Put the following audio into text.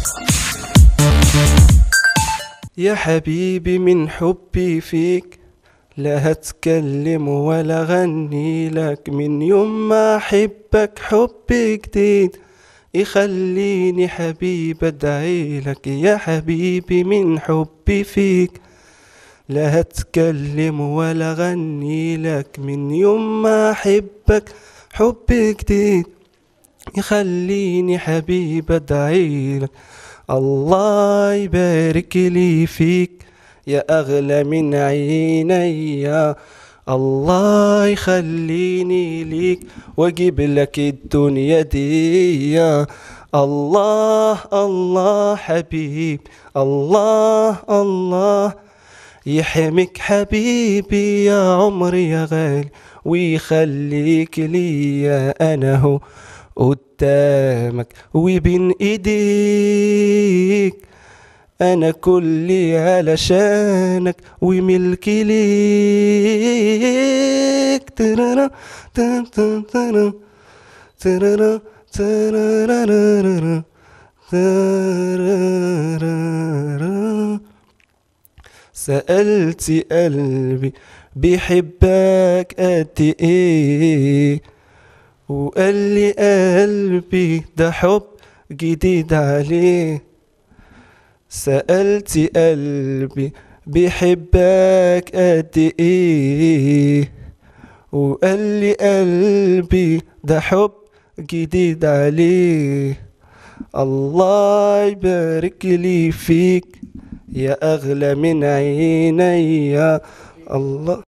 يا حبيبي من حبي فيك لا هتكلم ولا غني لك من يوم ما احبك حب جديد يخليني حبيب ادعي لك يا حبيبي من حبي فيك لا هتكلم ولا غني لك من يوم ما احبك حب جديد يخليني حبيب ادعي لك الله يبارك لي فيك يا اغلى من عيني الله يخليني ليك واجيب لك الدنيا دي الله الله حبيب الله الله يحميك حبيبي يا عمري يا غالي ويخليك ليا انا هو قدامك وبين ايديك انا كلي علشانك وملكي ليك ترارا تن تن تن ترارا ترارا ترارا سألت قلبي بيحبك قد ايه وقال لي قلبي ده حب جديد عليه سألت قلبي بيحبك قد ايه وقال لي قلبي ده حب جديد عليه الله يبارك لي فيك يا أغلى من عيني الله